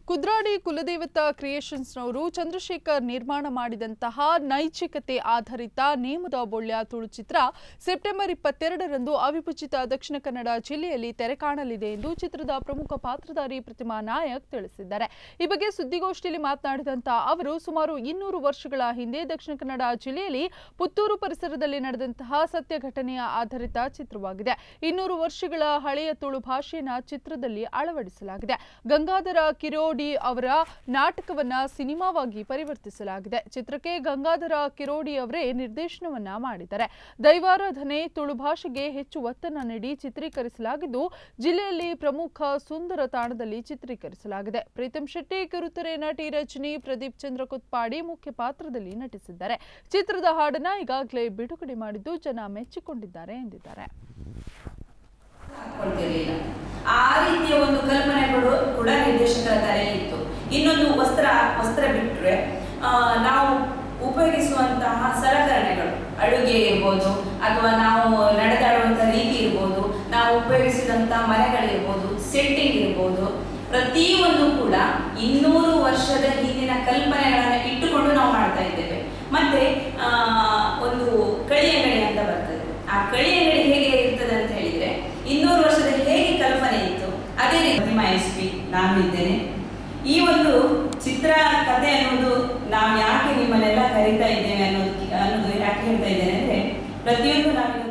ಕುದ್ರಾಡಿ ಕುಲದೇವತಾ ಕ್ರಿಯೇಷನ್ಸ್ನವರು ಚಂದ್ರಶೇಖರ್ ನಿರ್ಮಾಣ ಮಾಡಿದಂತಹ ನೈಚ್ಛಿಕತೆ ಆಧಾರಿತ ನೇಮದ ಬೊಳ್ಯ ತುಳು ಚಿತ್ರ ಸೆಪ್ಟೆಂಬರ್ ಇಪ್ಪತ್ತೆರಡರಂದು ಅವಿಭಜಿತ ದಕ್ಷಿಣ ಕನ್ನಡ ಜಿಲ್ಲೆಯಲ್ಲಿ ತೆರೆ ಕಾಣಲಿದೆ ಎಂದು ಚಿತ್ರದ ಪ್ರಮುಖ ಪಾತ್ರಧಾರಿ ಪ್ರತಿಮಾ ನಾಯಕ್ ತಿಳಿಸಿದ್ದಾರೆ ಈ ಬಗ್ಗೆ ಸುದ್ದಿಗೋಷ್ಠಿಯಲ್ಲಿ ಮಾತನಾಡಿದಂತಹ ಅವರು ಸುಮಾರು ಇನ್ನೂರು ವರ್ಷಗಳ ಹಿಂದೆ ದಕ್ಷಿಣ ಕನ್ನಡ ಜಿಲ್ಲೆಯಲ್ಲಿ ಪುತ್ತೂರು ಪರಿಸರದಲ್ಲಿ ನಡೆದಂತಹ ಸತ್ಯ ಘಟನೆಯ ಆಧಾರಿತ ಚಿತ್ರವಾಗಿದೆ ಇನ್ನೂರು ವರ್ಷಗಳ ಹಳೆಯ ತುಳು ಭಾಷೆಯನ್ನ ಚಿತ್ರದಲ್ಲಿ ಅಳವಡಿಸಲಾಗಿದೆ ಗಂಗಾಧರ ಕಿರೋಡಿ ಅವರ ನಾಟಕವನ್ನ ಸಿನಿಮಾವಾಗಿ ಪರಿವರ್ತಿಸಲಾಗಿದೆ ಚಿತ್ರಕ್ಕೆ ಗಂಗಾಧರ ಕಿರೋಡಿ ಅವರೇ ನಿರ್ದೇಶನವನ್ನ ಮಾಡಿದ್ದಾರೆ ದೈವಾರಾಧನೆ ತುಳು ಭಾಷೆಗೆ ಹೆಚ್ಚು ಒತ್ತನ್ನ ನೀಡಿ ಚಿತ್ರೀಕರಿಸಲಾಗಿದ್ದು ಜಿಲ್ಲೆಯಲ್ಲಿ ಪ್ರಮುಖ ಸುಂದರ ತಾಣದಲ್ಲಿ ಚಿತ್ರೀಕರಿಸಲಾಗಿದೆ ಪ್ರೀತಂ ಶೆಟ್ಟಿ ಕಿರುತೆರೆ ನಟಿ ರಜನಿ ಪ್ರದೀಪ್ ಚಂದ್ರ ಕುತ್ಪಾಡಿ ಮುಖ್ಯ ಪಾತ್ರದಲ್ಲಿ ನಟಿಸಿದ್ದಾರೆ ಚಿತ್ರದ ಹಾಡನ್ನ ಈಗಾಗಲೇ ಬಿಡುಗಡೆ ಮಾಡಿದ್ದು ಜನ ಮೆಚ್ಚಿಕೊಂಡಿದ್ದಾರೆ ಎಂದಿದ್ದಾರೆ ಹಾಕೊಳ್ತಿರ್ಲಿಲ್ಲ ಆ ರೀತಿಯ ಒಂದು ಕಲ್ಪನೆಗಳು ಕೂಡ ನಿರ್ದೇಶಕರ ತಲೆಯಲ್ಲಿತ್ತು ಇನ್ನೊಂದು ವಸ್ತ್ರ ವಸ್ತ್ರ ಬಿಟ್ಟರೆ ನಾವು ಉಪಯೋಗಿಸುವಂತಹ ಸಲಕರಣೆಗಳು ಅಡುಗೆ ಇರ್ಬೋದು ಅಥವಾ ನಾವು ನಡೆದಾಡುವಂತಹ ರೀತಿ ಇರ್ಬೋದು ನಾವು ಉಪಯೋಗಿಸಿದಂತಹ ಮನೆಗಳಿರ್ಬೋದು ಸೆಟ್ಟಿಂಗ್ ಇರ್ಬೋದು ಪ್ರತಿಯೊಂದು ಕೂಡ ಇನ್ನೂರು ವರ್ಷದ ಹಿಂದಿನ ಕಲ್ಪನೆಗಳನ್ನು ಇಟ್ಟುಕೊಂಡು ನಾವು ಮಾಡ್ತಾ ಇದ್ದೇವೆ ಮತ್ತೆ ಆ, ಒಂದು ಕಳಿ ಅಂಗಡಿ ಅಂತ ಬರ್ತದೆ ಆ ಕಳಿ ಅಂಗಡಿ ಹೇಗೆ ಇರ್ತದೆ ಅಂತ ಹೇಳಿದ್ರೆ ಇನ್ನೂರು ವರ್ಷದ ಹೇಗೆ ಕಲ್ಪನೆ ಇತ್ತು ಅದೇ ರೀತಿ ಪ್ರತಿಮಾ ಎಸ್ ಪಿ ನಾನು ಇದ್ದೇನೆ ಈ ಒಂದು ಚಿತ್ರ ಕಥೆ ಅನ್ನೋದು ನಾವು ಯಾಕೆ ನಿಮ್ಮನ್ನೆಲ್ಲ ಕರೀತಾ ಇದ್ದೇವೆ ಅನ್ನೋದು ಅನ್ನೋದು ಯಾಕೆ ಹೇಳ್ತಾ ಇದ್ದೇನೆ ಅಂದ್ರೆ ಪ್ರತಿಯೊಂದು ನಾವೀಗ